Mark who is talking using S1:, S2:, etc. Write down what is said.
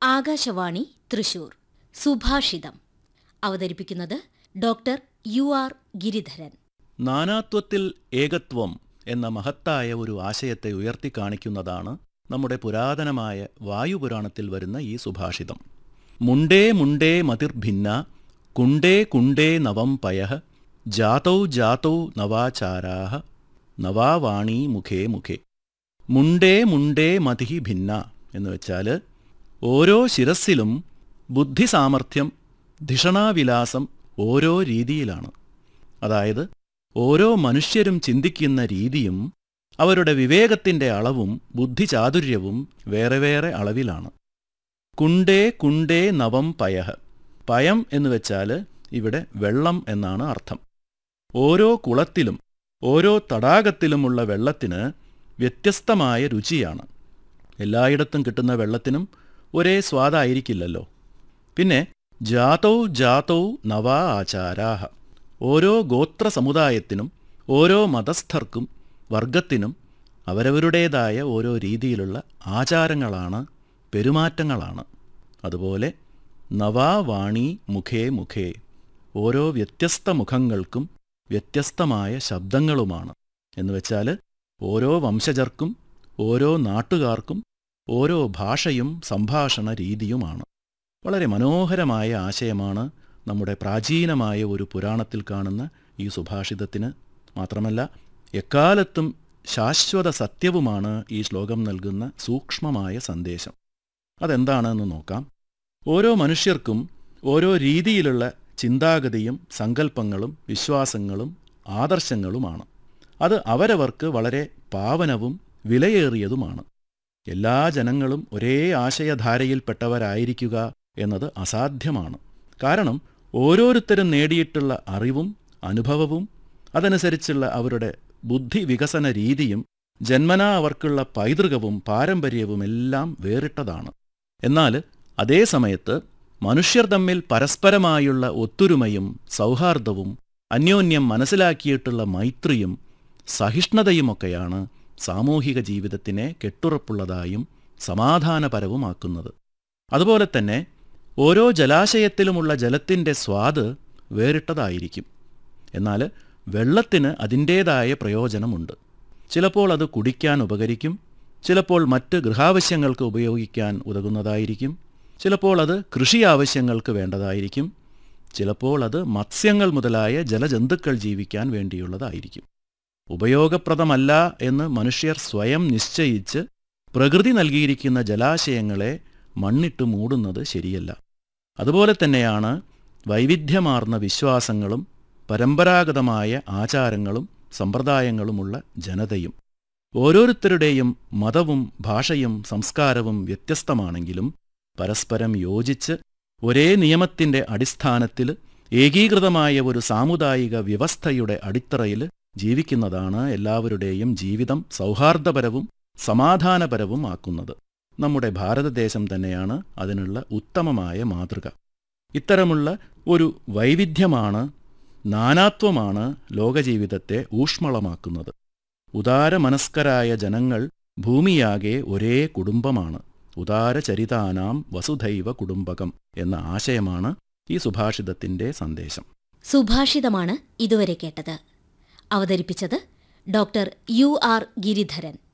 S1: ആകാശവാണി തൃശൂർ സുഭാഷിതം അവതരിപ്പിക്കുന്നത് doctor you are Giridharan
S2: നാനാത്വത്തിൽ ഏകത്വം എന്ന മഹത്തായ ഒരു ആശയത്തെ ഉയർത്തിക്കാണിക്കുന്നതാണ് നമ്മുടെ പുരാതനമായ വായുപുരാണത്തിൽ വരുന്ന ഈ സുഭാഷിതം മുണ്ടേ മുണ്ടേ മതിർഭിന്ന കുണ്ടേ കുണ്ടേ നവം പയഃ ജാതൗ ജാതൗ നവാചാരാഹ നവാവാണീ മുഖേ മുഖേ മുണ്ടേ മുണ്ടേ മതിഹി ഭിന്ന എന്ന് വെച്ചാൽ ഓരോ ശിരസ്സിലും ബുദ്ധിസാമർഥ്യം ധിഷണാവിലാസം ഓരോ രീതിയിലാണ് അതായത് ഓരോ മനുഷ്യരും ചിന്തിക്കുന്ന രീതിയും അവരുടെ വിവേകത്തിന്റെ അളവും ബുദ്ധിചാതുര്യവും വേറെ വേറെ അളവിലാണ് കുണ്ടേ കുണ്ടേ നവം പയഃ പയം എന്ന് വെച്ചാൽ ഇവിടെ വെള്ളം എന്നാണ് അർത്ഥം ഓരോ കുളത്തിലും ഓരോ തടാകത്തിലുമുള്ള വെള്ളത്തിന് വ്യത്യസ്തമായ രുചിയാണ് എല്ലായിടത്തും കിട്ടുന്ന വെള്ളത്തിനും ഒരേ സ്വാദായിരിക്കില്ലല്ലോ പിന്നെ ജാതൗ ജാതൗ നവാ ആചാരാഹ ഓരോ ഗോത്ര സമുദായത്തിനും ഓരോ മതസ്ഥർക്കും വർഗത്തിനും അവരവരുടേതായ ഓരോ രീതിയിലുള്ള ആചാരങ്ങളാണ് പെരുമാറ്റങ്ങളാണ് അതുപോലെ നവാവാണി മുഖേ മുഖേ ഓരോ വ്യത്യസ്ത മുഖങ്ങൾക്കും വ്യത്യസ്തമായ ശബ്ദങ്ങളുമാണ് എന്നുവെച്ചാൽ ഓരോ വംശജർക്കും ഓരോ നാട്ടുകാർക്കും ഓരോ ഭാഷയും സംഭാഷണ രീതിയുമാണ് വളരെ മനോഹരമായ ആശയമാണ് നമ്മുടെ പ്രാചീനമായ ഒരു പുരാണത്തിൽ കാണുന്ന ഈ സുഭാഷിതത്തിന് മാത്രമല്ല എക്കാലത്തും ശാശ്വത സത്യവുമാണ് ഈ ശ്ലോകം നൽകുന്ന സൂക്ഷ്മമായ സന്ദേശം അതെന്താണെന്ന് നോക്കാം ഓരോ മനുഷ്യർക്കും ഓരോ രീതിയിലുള്ള ചിന്താഗതിയും സങ്കല്പങ്ങളും വിശ്വാസങ്ങളും ആദർശങ്ങളുമാണ് അത് അവരവർക്ക് വളരെ പാവനവും വിലയേറിയതുമാണ് എല്ലാ ജനങ്ങളും ഒരേ ആശയധാരയിൽപ്പെട്ടവരായിരിക്കുക എന്നത് അസാധ്യമാണ് കാരണം ഓരോരുത്തരും നേടിയിട്ടുള്ള അറിവും അനുഭവവും അതനുസരിച്ചുള്ള അവരുടെ ബുദ്ധി വികസന രീതിയും ജന്മനാ അവർക്കുള്ള പൈതൃകവും പാരമ്പര്യവുമെല്ലാം വേറിട്ടതാണ് എന്നാൽ അതേ സമയത്ത് മനുഷ്യർ തമ്മിൽ പരസ്പരമായുള്ള ഒത്തൊരുമയും സൗഹാർദ്ദവും അന്യോന്യം മനസ്സിലാക്കിയിട്ടുള്ള മൈത്രിയും സഹിഷ്ണുതയുമൊക്കെയാണ് സാമൂഹിക ജീവിതത്തിനെ കെട്ടുറപ്പുള്ളതായും സമാധാനപരവുമാക്കുന്നത് അതുപോലെ തന്നെ ഓരോ ജലാശയത്തിലുമുള്ള ജലത്തിൻ്റെ സ്വാദ് വേറിട്ടതായിരിക്കും എന്നാൽ വെള്ളത്തിന് അതിൻ്റേതായ പ്രയോജനമുണ്ട് ചിലപ്പോൾ അത് കുടിക്കാൻ ഉപകരിക്കും ചിലപ്പോൾ മറ്റ് ഗൃഹാവശ്യങ്ങൾക്ക് ഉപയോഗിക്കാൻ ഉതകുന്നതായിരിക്കും ചിലപ്പോൾ അത് കൃഷി ആവശ്യങ്ങൾക്ക് വേണ്ടതായിരിക്കും ചിലപ്പോൾ അത് മത്സ്യങ്ങൾ മുതലായ ജലജന്തുക്കൾ ജീവിക്കാൻ വേണ്ടിയുള്ളതായിരിക്കും ഉപയോഗപ്രദമല്ല എന്ന് മനുഷ്യർ സ്വയം നിശ്ചയിച്ച് പ്രകൃതി നൽകിയിരിക്കുന്ന ജലാശയങ്ങളെ മണ്ണിട്ട് മൂടുന്നത് ശരിയല്ല അതുപോലെ തന്നെയാണ് വൈവിധ്യമാർന്ന വിശ്വാസങ്ങളും പരമ്പരാഗതമായ ആചാരങ്ങളും സമ്പ്രദായങ്ങളുമുള്ള ജനതയും ഓരോരുത്തരുടെയും മതവും ഭാഷയും സംസ്കാരവും വ്യത്യസ്തമാണെങ്കിലും പരസ്പരം യോജിച്ച് ഒരേ നിയമത്തിന്റെ അടിസ്ഥാനത്തിൽ ഏകീകൃതമായ ഒരു സാമുദായിക വ്യവസ്ഥയുടെ അടിത്തറയിൽ ജീവിക്കുന്നതാണ് എല്ലാവരുടെയും ജീവിതം സൗഹാർദ്ദപരവും സമാധാനപരവും ആക്കുന്നത് നമ്മുടെ ഭാരതദേശം തന്നെയാണ് അതിനുള്ള ഉത്തമമായ മാതൃക ഇത്തരമുള്ള ഒരു വൈവിധ്യമാണ് നാനാത്വമാണ് ലോകജീവിതത്തെ ഊഷ്മളമാക്കുന്നത് ഉദാരമനസ്കരായ ജനങ്ങൾ ഭൂമിയാകെ ഒരേ കുടുംബമാണ് ഉദാരചരിതാനാം വസുധൈവ കുടുംബകം എന്ന ആശയമാണ് ഈ സുഭാഷിതത്തിന്റെ സന്ദേശം
S1: സുഭാഷിതമാണ് ഇതുവരെ കേട്ടത് അവതരിപ്പിച്ചത് ഡോക്ടർ യു ആർ ഗിരിധരൻ